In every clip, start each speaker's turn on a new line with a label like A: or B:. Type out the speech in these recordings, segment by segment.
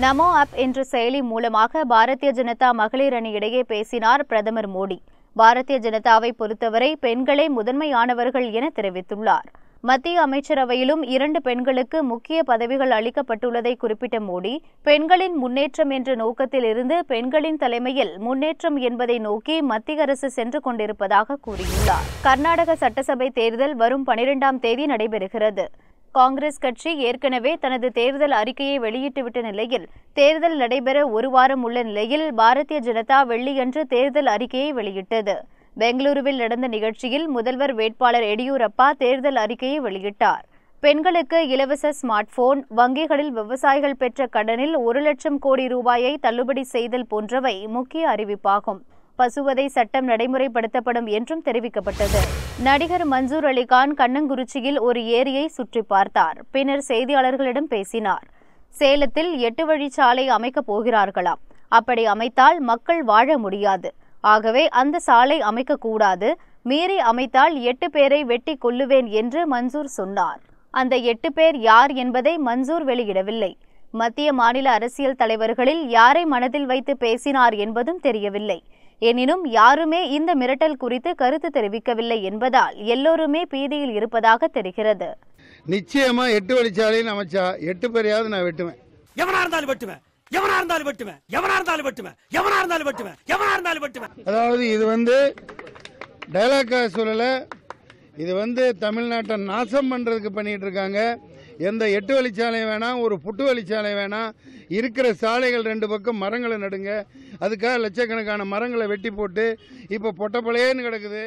A: நமோ ஆப் என்ற செயலி மூலமாக பாரதிய ஜனதா மகளிர் அணியிடையே பேசினார் பிரதமர் மோடி பாரதிய ஜனதாவை பொறுத்தவரை பெண்களே முதன்மையானவர்கள் என தெரிவித்துள்ளார் மத்திய அமைச்சரவையிலும் இரண்டு பெண்களுக்கு முக்கிய பதவிகள் அளிக்கப்பட்டுள்ளதை குறிப்பிட்ட மோடி பெண்களின் முன்னேற்றம் என்ற நோக்கத்தில் இருந்து பெண்களின் தலைமையில் முன்னேற்றம் என்பதை நோக்கி மத்திய அரசு சென்று கொண்டிருப்பதாக கூறியுள்ளார் கர்நாடக சட்டசபை தேர்தல் வரும் பனிரெண்டாம் தேதி நடைபெறுகிறது காங்கிரஸ் கட்சி ஏற்கனவே தனது தேர்தல் அறிக்கையை வெளியிட்டுவிட்ட நிலையில் தேர்தல் நடைபெற ஒரு வாரம் உள்ள நிலையில் பாரதிய ஜனதா வெள்ளியன்று தேர்தல் அறிக்கையை வெளியிட்டது பெங்களூருவில் நடந்த நிகழ்ச்சியில் முதல்வர் வேட்பாளர் எடியூரப்பா தேர்தல் அறிக்கையை வெளியிட்டார் பெண்களுக்கு இலவச ஸ்மார்ட் போன் வங்கிகளில் விவசாயிகள் பெற்ற கடனில் ஒரு லட்சம் கோடி ரூபாயை தள்ளுபடி செய்தல் போன்றவை முக்கிய அறிவிப்பாகும் பசுவதை சட்டம் நடைமுறைப்படுத்தப்படும் என்றும் தெரிவிக்கப்பட்டது நடிகர் மன்சூர் அலிகான் கண்ணங்குறிச்சியில் ஒரு ஏரியை சுற்றி பார்த்தார் பின்னர் செய்தியாளர்களிடம் பேசினார் சேலத்தில் எட்டு வழிச்சாலை அமைக்கப் போகிறார்களாம் அப்படி அமைத்தால் மக்கள் வாழ முடியாது ஆகவே அந்த சாலை அமைக்கக்கூடாது மீறி அமைத்தால் எட்டு பேரை வெட்டி கொல்லுவேன் என்று மன்சூர் சொன்னார் அந்த எட்டு பேர் யார் என்பதை மன்சூர் வெளியிடவில்லை மத்திய மாநில அரசியல் தலைவர்களில் யாரை மனதில் வைத்து பேசினார் என்பதும் தெரியவில்லை எனினும் யாருமே இந்த மிரட்டல் குறித்து கருத்து தெரிவிக்கவில்லை என்பதால் எல்லோருமே பீதியில் இருப்பதாக தெரிகிறது
B: நிச்சயமா எட்டு வழிச்சாலைன்னு அமைச்சா எட்டு பேரையாவது நான் வெட்டுவேன்
C: எவனா இருந்தாலும் வெட்டுவேன் எவனா இருந்தாலும் வெட்டுவேன் எவனா இருந்தாலும் வெட்டுவேன் எவனா இருந்தாலும் வெட்டுவேன் எவனா இருந்தாலும் வெட்டுவேன்
B: அதாவது இது வந்து டைலாக்காக சொல்லலை இது வந்து தமிழ்நாட்டை நாசம் பண்ணுறதுக்கு பண்ணிட்டு இருக்காங்க எந்த எட்டு வழிச்சாலை வேணாம் ஒரு புட்டு வழிச்சாலை வேணாம் இருக்கிற சாலைகள் ரெண்டு பக்கம் மரங்களை நடுங்க அதுக்காக லட்சக்கணக்கான மரங்களை வெட்டி போட்டு இப்போ பொட்டப்பழையேன்னு கிடக்குது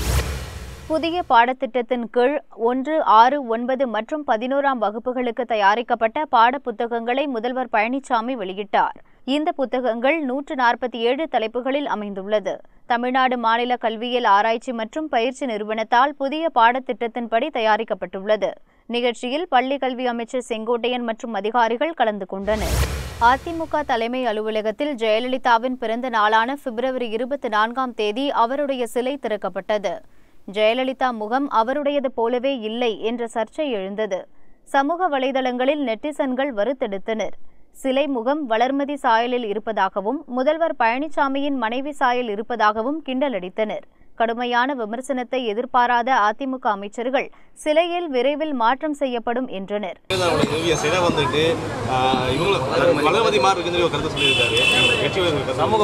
A: புதிய பாடத்திட்டத்தின் கீழ் ஒன்று ஆறு ஒன்பது மற்றும் பதினோராம் வகுப்புகளுக்கு தயாரிக்கப்பட்ட பாடப்புத்தகங்களை முதல்வர் பழனிசாமி வெளியிட்டார் இந்த புத்தகங்கள் நூற்று நாற்பத்தி ஏழு தலைப்புகளில் அமைந்துள்ளது தமிழ்நாடு மாநில கல்வியியல் ஆராய்ச்சி மற்றும் பயிற்சி நிறுவனத்தால் புதிய பாடத்திட்டத்தின்படி தயாரிக்கப்பட்டுள்ளது நிகழ்ச்சியில் பள்ளி கல்வி அமைச்சர் செங்கோட்டையன் மற்றும் அதிகாரிகள் கலந்து கொண்டனர் அதிமுக தலைமை அலுவலகத்தில் ஜெயலலிதாவின் பிறந்த நாளான பிப்ரவரி இருபத்தி நான்காம் தேதி அவருடைய சிலை திறக்கப்பட்டது ஜெயலலிதா முகம் அவருடையது போலவே இல்லை என்ற சர்ச்சை எழுந்தது சமூக வலைதளங்களில் நெட்டிசன்கள் வருத்தெடுத்தனர் சிலை முகம் வளர்மதி சாயலில் இருப்பதாகவும் முதல்வர் பழனிசாமியின் மனைவி சாயல் இருப்பதாகவும் கிண்டலடித்தனர் கடுமையான விமர்சனத்தை எதிர்பாராத அதிமுக அமைச்சர்கள் சிலையில் விரைவில் மாற்றம் செய்யப்படும் என்றனர்
D: அவருடைய நிறுவிய சிலை வந்துட்டு ஆஹ், இவங்களும் வளர்மதி மாதிரி இருக்குன்னு சொல்லி ஒரு கருத்து சொல்லியிருக்காரு வெற்றி சமூக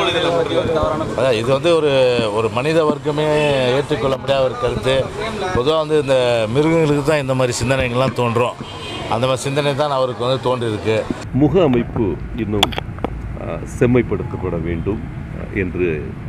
D: வலைதளம்
E: அதான் இது வந்து ஒரு ஒரு மனித வர்க்கமே ஏற்றுக்கொள்ள முடியாத ஒரு கருத்து பொதுவாக வந்து இந்த மிருகங்களுக்கு தான் இந்த மாதிரி சிந்தனைகள்லாம் தோன்றும் அந்த மாதிரி சிந்தனை தான் அவருக்கு வந்து தோன்றியிருக்கு
F: முக அமைப்பு இன்னும் அஹ், செம்மைப்படுத்தப்பட வேண்டும் அஹ், என்று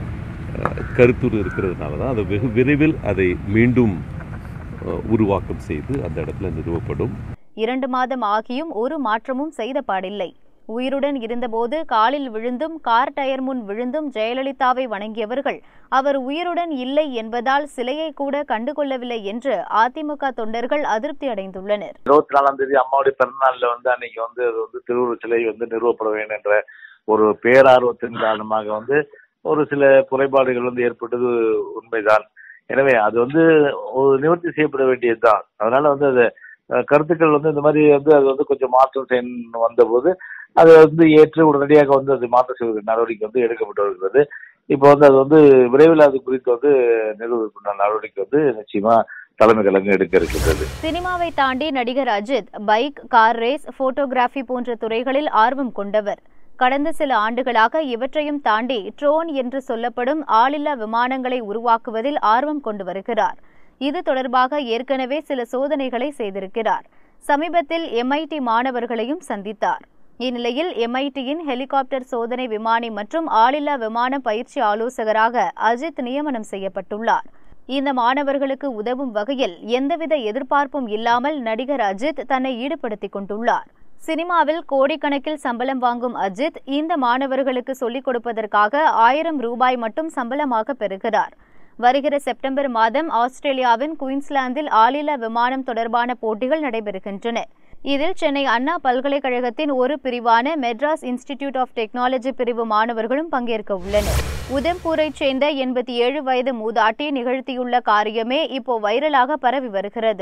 F: அஹ், கருத்துரு இருக்கிறதுனால தான் அது வெகு விரைவில் அதை மீண்டும் அஹ், உருவாக்கம் செய்து அந்த இடத்துல நிறுவப்படும்
A: இரண்டு மாதம் ஆகியும் ஒரு மாற்றமும் செய்த பாடில்லை உயிருடன் இருந்தபோது காலில் விழுந்தும் கார் டயர் முன் விழுந்தும் ஜெயலலிதாவை வணங்கியவர்கள் அவர் உயிருடன் இல்லை என்பதால் சிலையை கூட கண்டுகொள்ளவில்லை என்று அதிமுக தொண்டர்கள் அதிருப்தி அடைந்துள்ளனர்
G: இருபத்தி நாலாம் தேதி அம்மாவுடைய பிறந்தநாள்ல வந்து அன்னைக்கு வந்து அது வந்து திருவுருவ சிலை வந்து நிறுவப்பட வேண்டும் என்ற ஒரு பேரார்வத்தின் காரணமாக வந்து ஒரு சில குறைபாடுகள் வந்து ஏற்பட்டது உண்மைதான் எனவே அது வந்து ஒரு நிவர்த்தி செய்யப்பட வேண்டியதுதான் அதனால வந்து அது அஹ், கருத்துக்கள் வந்து இந்த மாதிரி வந்து அது வந்து கொஞ்சம் மாற்றம் செய்ய வந்தபோது அதை வந்து ஏற்று உடனடியாக வந்து அது மாற்றம் செய்வதற்கு நடவடிக்கை வந்து எடுக்கப்பட்டு வருகிறது இப்போ வந்து அது வந்து விரைவில் அது குறித்து வந்து நிறுவனத்துக்குண்டான நடவடிக்கை வந்து நிச்சயமா தலைமை கழகம் எடுக்க இருக்கின்றது
A: சினிமாவை தாண்டி நடிகர் Ajith bike car race photography போன்ற துறைகளில் ஆர்வம் கொண்டவர் கடந்த சில ஆண்டுகளாக இவற்றையும் தாண்டி ட்ரோன் என்று சொல்லப்படும் ஆளில்லா விமானங்களை உருவாக்குவதில் ஆர்வம் கொண்டு வருகிறார் இது தொடர்பாக ஏற்கனவே சில சோதனைகளை செய்திருக்கிறார் சமீபத்தில் எம்ஐடி மாணவர்களையும் சந்தித்தார் இந்நிலையில் எம்ஐடியின் ஹெலிகாப்டர் சோதனை விமானி மற்றும் ஆளில்லா விமான பயிற்சி ஆலோசகராக அஜித் நியமனம் செய்யப்பட்டுள்ளார் இந்த மாணவர்களுக்கு உதவும் வகையில் எந்தவித எதிர்பார்ப்பும் இல்லாமல் நடிகர் அஜித் தன்னை ஈடுபடுத்திக் கொண்டுள்ளார் சினிமாவில் கோடிக்கணக்கில் சம்பளம் வாங்கும் அஜித் இந்த மாணவர்களுக்கு சொல்லிக் கொடுப்பதற்காக ஆயிரம் ரூபாய் மட்டும் சம்பளமாக பெறுகிறார் வருகிற செப்டம்பர் மாதம் ஆஸ்திரேலியாவின் குயின்ஸ்லாந்தில் ஆளில்லா விமானம் தொடர்பான போட்டிகள் நடைபெறுகின்றன இதில் சென்னை அண்ணா பல்கலைக்கழகத்தின் ஒரு பிரிவான மெட்ராஸ் இன்ஸ்டிடியூட் ஆஃப் டெக்னாலஜி பிரிவு மாணவர்களும் பங்கேற்க உள்ளனர் உதம்பூரைச் சேர்ந்த எண்பத்தி ஏழு வயது மூதாட்டி நிகழ்த்தியுள்ள காரியமே இப்போ வைரலாக பரவி வருகிறது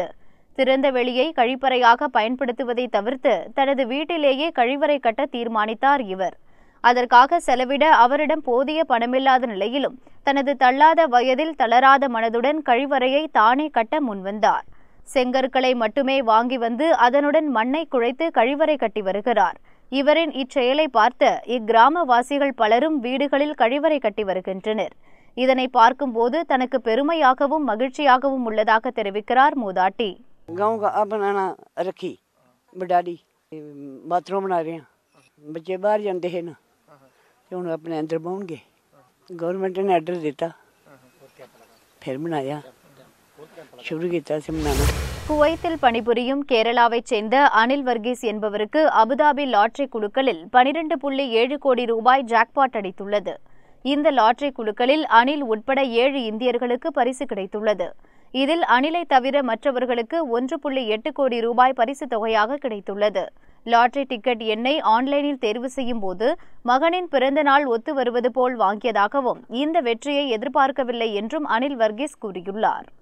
A: திறந்த வெளியை கழிப்பறையாக பயன்படுத்துவதை தவிர்த்து தனது வீட்டிலேயே கழிவறை கட்ட தீர்மானித்தார் இவர் அதற்காக செலவிட அவரிடம் போதிய பணமில்லாத நிலையிலும் தனது தள்ளாத வயதில் தளராத மனதுடன் கழிவறையை தானே கட்ட முன்வந்தார் செங்கற்களை மட்டுமே வாங்கி வந்து அதனுடன் மண்ணை குழைத்து கழிவறை கட்டி வருகிறார் இவரின் இச்செயலை பார்த்து இக்கிராமவாசிகள் பலரும் வீடுகளில் கழிவறை கட்டி வருகின்றனர் இதனை பார்க்கும்போது தனக்கு பெருமையாகவும் மகிழ்ச்சியாகவும் உள்ளதாக தெரிவிக்கிறார் மூதாட்டி
H: गांव का अब बनाना रखी बडाली बाथरूम बना रहे हैं बच्चे बाहर जाते हैं ना ते हूँ अपने अंदर बौनगे गौरमेंट ने आर्डर दिता फिर बनाया शुरू किया से बनाना
A: குவைத்தில் பணிபுரியும் கேரளாவைச் சேர்ந்த அனில் வர்கீஸ் என்பவருக்கு அபுதாபி லாட்டரி குழுக்களில் பனிரெண்டு புள்ளி ஏழு கோடி ரூபாய் ஜாக்பாட் அடித்துள்ளது இந்த லாட்டரி குழுக்களில் அனில் உட்பட ஏழு இந்தியர்களுக்கு பரிசு கிடைத்துள்ளது இதில் அனிலை தவிர மற்றவர்களுக்கு ஒன்று புள்ளி எட்டு கோடி ரூபாய் பரிசு தொகையாக கிடைத்துள்ளது லாட்டரி டிக்கெட் எண்ணை ஆன்லைனில் தேர்வு செய்யும் போது மகனின் பிறந்த நாள் ஒத்து வருவது போல் வாங்கியதாகவும் இந்த வெற்றியை எதிர்பார்க்கவில்லை என்றும் அனில் வர்கீஸ் கூறியுள்ளார்